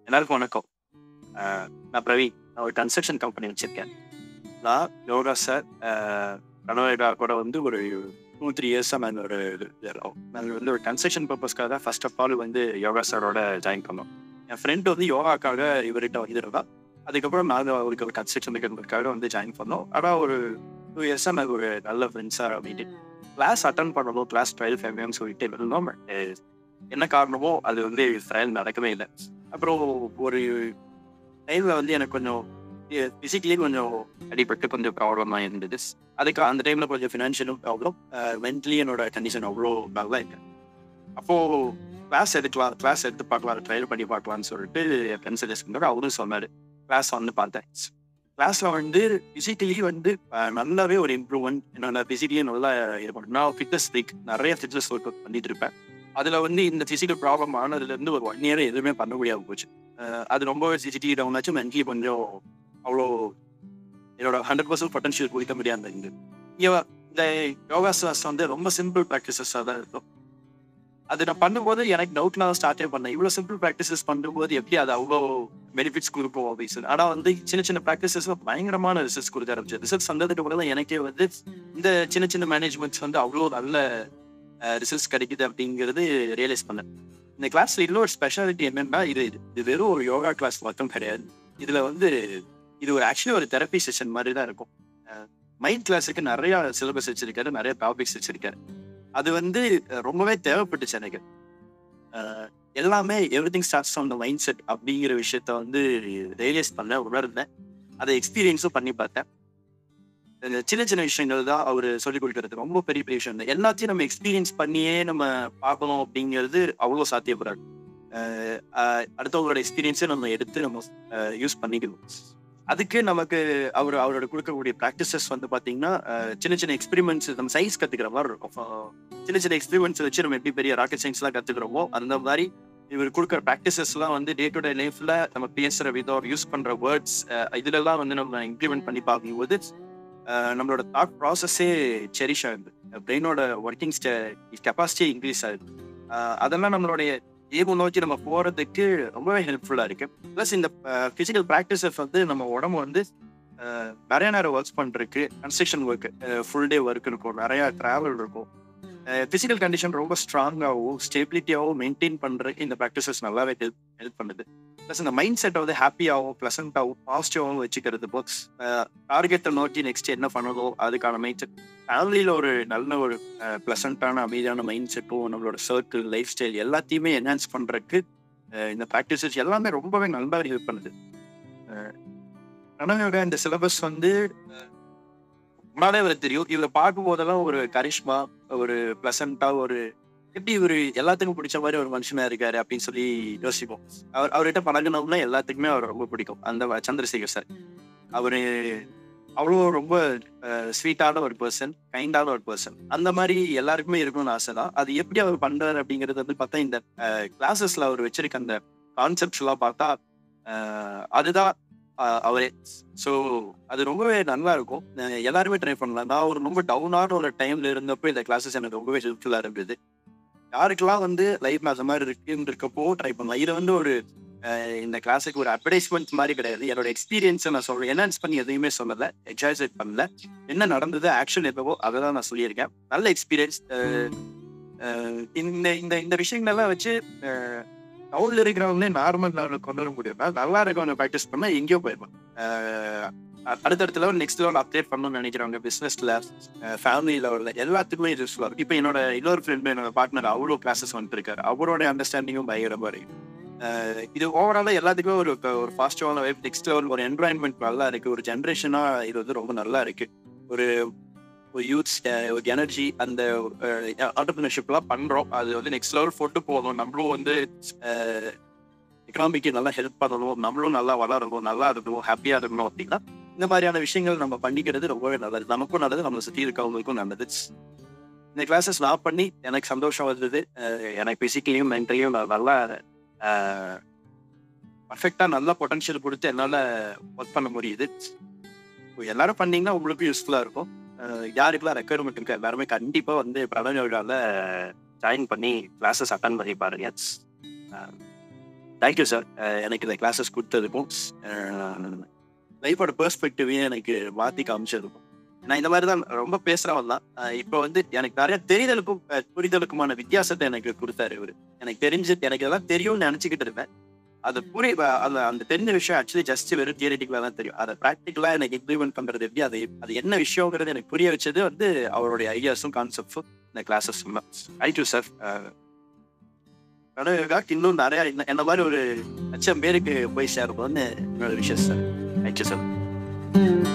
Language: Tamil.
எல்லாருக்கும் வணக்கம் அஹ் நான் பிரவீன் நான் ஒரு கன்ஸ்ட்ரக்ஷன் கம்பெனி வச்சிருக்கேன் நான் யோகா சார் கனோயோகா கூட வந்து ஒரு டூ த்ரீ இயர்ஸாக நான் ஒரு நாங்கள் வந்து ஒரு கன்ஸ்ட்ரக்ஷன் பர்பஸ்க்காக தான் ஃபர்ஸ்ட் ஆஃப் ஆல் வந்து யோகா சாரோட ஜாயின் பண்ணோம் என் ஃப்ரெண்ட் வந்து யோகாக்காக இவர்கிட்ட வந்துருந்தா அதுக்கப்புறம் நாங்கள் அவருக்கு ஒரு கன்ஸ்ட்ரக்ஷன் இருக்கிறதுக்காக வந்து ஜாயின் பண்ணோம் ஆனால் ஒரு டூ இயர்ஸாக நாங்கள் ஒரு நல்ல ஃப்ரெண்ட்ஸாக அப்படின்ட்டு கிளாஸ் அட்டன் பண்ணணும் கிளாஸ் டுவெல் ஃபேமிலின்னு சொல்லிட்டு இருந்தோம் But, அஹ், என்ன காரணமோ அது வந்து ட்ரையல் நடக்கவே இல்லை அப்புறம் ஒரு டைம்ல வந்து எனக்கு கொஞ்சம் பிசிக்கலி கொஞ்சம் அடிபட்டு கொஞ்சம் ப்ராப்ளமாக இருந்தது அதுக்கு அந்த டைம்ல கொஞ்சம் ஃபினான்ஷியலும் ப்ராப்ளம் மென்டலி என்னோட கண்டிஷன் அவ்வளோ நல்லா இல்லை அப்போ கிளாஸ் எடுக்கலாம் கிளாஸ் எடுத்து பார்க்கலாம் ட்ரையல் பண்ணி பார்க்கலாம்னு சொல்லிட்டு என் ஃப்ரெண்ட்ஸ் சஜஸ்ட் அவரும் சொன்னார் கிளாஸ் வந்து பார்த்தேன் கிளாஸ்ல வந்து பிசிக்கலி வந்து அஹ், நல்லாவே ஒரு இம்ப்ரூவ்மெண்ட் என்னோட பிசிக்கலி நல்லா இது பண்ணும் நான் ஃபிட்னஸ் வீக் நிறைய ஃபிட்னஸ் ஒர்க் அவுட் பண்ணிட்டு இருப்பேன் அதுல வந்து இந்த பிசிக்கல் ப்ராப்ளம் ஆனதுல இருந்து ஒரு ஒன் இயர் எதுவுமே பண்ண முடியாம போச்சு அஹ் அது ரொம்ப சிசிடி டவுன் ஆச்சு மென்டலி கொஞ்சம் அவ்வளோ என்னோட ஹண்ட்ரட் பர்சன்ட் பொட்டன்ஷியல் குடிக்க முடியாது இங்க இங்க இந்த யோகாசாஸ் வந்து ரொம்ப சிம்பிள் ப்ராக்டிசஸாக தான் இருக்கும் அது நான் பண்ணும்போது எனக்கு டவுட் நான் ஸ்டார்டே பண்ணேன் இவ்வளோ சிம்பிள் ப்ராக்டிசஸ் பண்ணும்போது எப்படி அது அவ்வளோ பெனிஃபிட்ஸ் கொடுக்கும் அப்படின்னு ஆனால் வந்து சின்ன சின்ன ப்ராக்டிசஸ் பயங்கரமான ரிசல்ட்ஸ் கொடுக்க ஆரம்பிச்சு ரிசல்ட்ஸ் வந்ததுக்கு பிறகு தான் எனக்கே வந்து இந்த சின்ன சின்ன மேனேஜ்மெண்ட்ஸ் வந்து அவ்வளோ நல்ல ரிசல்ட்ஸ் கிடைக்குது அப்படிங்கிறது ரியலைஸ் பண்ணேன் இந்த கிளாஸ்ல இன்னொரு ஸ்பெஷாலிட்டி என்னன்னா இது இது வெறும் ஒரு யோகா கிளாஸ் மட்டும் கிடையாது இதுல வந்து இது ஒரு ஆக்சுவலி ஒரு தெரப்பி செஷன் மாதிரி தான் இருக்கும் மைண்ட் கிளாஸுக்கு நிறைய சிலபஸ் வச்சிருக்காரு நிறைய டாபிக்ஸ் வச்சிருக்காரு அது வந்து அஹ், ரொம்பவே தேவைப்பட்டுச்சு எனக்கு அஹ், எல்லாமே everything starts on the mind set அப்படிங்கிற விஷயத்த வந்து ரியலைஸ் பண்ண உணர்ந்தேன் அதை எக்ஸ்பீரியன்ஸும் பண்ணி பார்த்தேன் இந்த சின்ன சின்ன விஷயங்கள் தான் அவர் சொல்லிக் கொடுக்கறது ரொம்ப பெரிய பெரிய விஷயம் இல்லை எல்லாத்தையும் நம்ம எக்ஸ்பீரியன்ஸ் பண்ணியே நம்ம பார்க்கணும் அப்படிங்கிறது அவ்வளோ சாத்தியப்படாது அஹ் அஹ் அடுத்தவங்களோட எக்ஸ்பீரியன்ஸை நம்ம எடுத்து நம்ம யூஸ் பண்ணிக்கணும் அதுக்கு நமக்கு அவர் அவரோட கொடுக்கக்கூடிய ப்ராக்டிசஸ் வந்து பார்த்தீங்கன்னா அஹ் சின்ன சின்ன எக்ஸ்பெரிமெண்ட்ஸ் நம்ம சயின்ஸ் கற்றுக்கிற மாதிரி இருக்கும் அஹ் சின்ன சின்ன எக்ஸ்பெரிமெண்ட்ஸ் வச்சு நம்ம எப்படி பெரிய ராக்கெட் சயின்ஸ்லாம் கற்றுக்கிறோமோ அந்த மாதிரி இவர் கொடுக்குற ப்ராக்டிசஸ்லாம் வந்து டே டு டே லைஃப்ல நம்ம பேசுற விதம் யூஸ் பண்ற வேர்ட்ஸ் இதுலலாம் வந்து நம்ம இம்ப்ளிமெண்ட் பண்ணி பார்க்கும்போது அஹ் நம்மளோட தாட் ப்ராசஸே செரிஷ் ஆகுது பிரெயினோட ஒர்க்கிங் கெப்பாசிட்டி இன்க்ரீஸ் ஆகுது அஹ் அதெல்லாம் நம்மளுடைய ஏகோ நோக்கி நம்ம போறதுக்கு ரொம்பவே ஹெல்ப்ஃபுல்லா இருக்கு ப்ளஸ் இந்த பிசிக்கல் ப்ராக்டிசஸ் வந்து நம்ம உடம்பு வந்து அஹ், நிறைய நேரம் ஒர்க்ஸ் பண்றதுக்கு construction work full day work இருக்கும் நிறைய டிராவல் இருக்கும் பிசிக்கல் கண்டிஷன் ரொம்ப ஸ்ட்ராங்காகவும் ஸ்டெபிலிட்டியாகவும் மெயின்டைன் பண்றதுக்கு இந்த ப்ராக்டிசஸ் நல்லாவே ஹெல்ப் ஹெல்ப் பண்ணுது ப்ளஸ் இந்த மைண்ட் செட்டை வந்து ஹாப்பியாகவும் ப்ளசண்டாகவும் பாசிட்டிவாகவும் வச்சுக்கிறது போக்ஸ் டார்கெட்டை நோக்கி நெக்ஸ்ட் என்ன பண்ணணும் அதுக்கான மைண்ட் செட் ஃபேமிலியில் ஒரு நல்ல ஒரு ப்ளசண்டான அமைதியான மைண்ட் செட்டும் நம்மளோட சர்க்கிள் லைஃப் ஸ்டைல் எல்லாத்தையுமே என்ஹான்ஸ் பண்ணுறதுக்கு இந்த ப்ராக்டிசஸ் எல்லாமே ரொம்பவே நல்லா ஹெல்ப் பண்ணுது ரணயோகா இந்த சிலபஸ் வந்து அஹ், முன்னாலே அவர் தெரியும் இவரை பார்க்கும் போதெல்லாம் ஒரு கரிஷ்மா ஒரு ப்ளசண்டா ஒரு எப்படி இவர் எல்லாத்துக்கும் பிடிச்ச மாதிரி ஒரு மனுஷனா இருக்காரு அப்படின்னு சொல்லி யோசிப்போம் அவர் அவர்கிட்ட பழகினோம்னா எல்லாத்துக்குமே அவர் ரொம்ப பிடிக்கும் அந்த வ- சந்திரசேகர் சார் அவரு அவ்வளோ ரொம்ப ஸ்வீட்டான ஒரு பர்சன் கைண்டான ஒரு பர்சன் அந்த மாதிரி எல்லாருக்குமே இருக்கணும்னு ஆசை தான் அது எப்படி அவர் பண்றாரு அப்படிங்கிறது வந்து பார்த்தா இந்த கிளாஸஸ்ல அவர் வச்சிருக்க அந்த கான்செப்ட்ஸ் எல்லாம் பார்த்தா அஹ், அதுதான் அஹ், அவரே ஸோ அது ரொம்பவே நல்லா இருக்கும் அஹ் எல்லாருமே ட்ரை பண்ணலாம் நான் ஒரு ரொம்ப டவுனான ஒரு டைம்ல இருந்தப்போ இந்த கிளாஸஸ் எனக்கு ரொம்பவே ஹெல்ப்ஃபுல்லாக இருந்தது யாருக்கெல்லாம் வந்து லைஃப் அந்த மாதிரி இருக்குன்னு இருக்கப்போ ட்ரை பண்ணலாம் இது வந்து ஒரு அஹ், இந்த கிளாஸுக்கு ஒரு அட்வர்டைஸ்மெண்ட் மாதிரி கிடையாது என்னோட எக்ஸ்பீரியன்ஸை நான் சொல்றேன் என்ஹான்ஸ் பண்ணி எதையுமே சொல்லல எக்ஸாசைட் பண்ணல என்ன நடந்தது ஆக்ஷன் எப்பவோ அதை தான் நான் சொல்லியிருக்கேன் நல்ல எக்ஸ்பீரியன்ஸ் இந்த இந்த இந்த விஷயங்கள்லாம் வச்சு டவுன்ல இருக்கிறவங்களே நார்மல் லெவலில் கொண்டு வர முடியும் நல்லா இருக்கவங்க ப்ராக்டிஸ் பண்ணா எங்கேயோ போயிருப்பான் அடுத்தடுத்த லெவல் நெக்ஸ்ட் லெவல் அப்டேட் பண்ணணும்னு நினைக்கிறவங்க பிசினஸ்ல ஃபேமிலி லெவலில் எல்லாத்துக்குமே யூஸ்ஃபுல்லாக இருக்கும் இப்போ என்னோட இன்னொரு ஃப்ரெண்ட் என்னோட பார்ட்னர் அவ்வளோ கிளாஸஸ் வந்துருக்காரு அவரோட அண்டர்ஸ்டாண்டிங்கும் பயங்கரமா இருக்கு அஹ் இது ஓவராலாக எல்லாத்துக்குமே ஒரு இப்ப ஒரு ஃபாஸ்டான வைப் நெக்ஸ்ட் லெவல் ஒரு என்வரான்மெண்ட் நல்லா இருக்கு ஒரு ஜென்ரேஷனா இது வந்து ரொம்ப நல்லா இருக்கு ஒரு ஒரு யூத்ஸ் ஒரு எனர்ஜி அந்த ஆண்டர்பிரினர்ஷிப்லாம் பண்றோம் அது வந்து நெக்ஸ்ட் லெவல் போட்டு போகணும் நம்மளும் வந்து எக்கனாமிக்கு நல்லா ஹெல்ப் பண்ணணும் நம்மளும் நல்லா வளரணும் நல்லா இருக்கணும் ஹாப்பியா இருக்கணும் அப்படின்னா இந்த மாதிரியான விஷயங்கள் நம்ம பண்ணிக்கிறது ரொம்பவே நல்லது நமக்கும் நல்லது நம்மளை சுற்றி இருக்கவங்களுக்கும் நல்லது இந்த கிளாஸஸ் நான் பண்ணி எனக்கு சந்தோஷம் வந்தது அஹ் எனக்கு பிசிக்கலையும் மென்டலையும் நல்லா பர்ஃபெக்டா நல்ல பொட்டன்ஷியல் கொடுத்து என்னால ஒர்க் பண்ண முடியுது இப்போ எல்லாரும் பண்ணீங்கன்னா உங்களுக்கும் யூஸ்ஃபுல்லா இருக்கும் அஹ் யாருக்கெல்லாம் ரெக்குயர்மெண்ட் இருக்கு எல்லாருமே கண்டிப்பா வந்து பிரணவ யோகால ஜாயின் பண்ணி கிளாஸஸ் அட்டன் பண்ணி பாருங்க தேங்க்யூ சார் எனக்கு இந்த கிளாஸஸ் கொடுத்ததுக்கும் லைஃபோட பெர்ஸ்பெக்டிவையும் எனக்கு மாற்றி காமிச்சதுக்கும் நான் இந்த மாதிரி தான் ரொம்ப பேசுறவன் தான் அஹ் இப்போ வந்து எனக்கு நிறைய தெரிதலுக்கும் அஹ் புரிதலுக்குமான வித்தியாசத்தை எனக்கு கொடுத்தாரு இவரு எனக்கு தெரிஞ்சு எனக்கு இதெல்லாம் தெரியும்னு நினைச்சுக்கிட்டு இருப்பேன் அது புரிய அந்த அந்த தெரிஞ்ச விஷயம் ஆக்சுவலி ஜஸ்ட் வெறும் தியரட்டிக்கலா தான் தெரியும் அதை ப்ராக்டிக்கலா எனக்கு இம்ப்ளிமெண்ட் பண்றது எப்படி அது அது என்ன விஷயங்கிறது எனக்கு புரிய வச்சது வந்து அவருடைய ஐடியாஸும் கான்செப்ட்ஸும் இந்த கிளாஸஸ் தேங்க்யூ சார் கடவுளுக்காக இன்னும் நிறைய என்ன- என்ன மாதிரி ஒரு லட்சம் பேருக்கு போய் சேரணும்னு என்னோட விஷயம் சார் தேங்க்யூ சார்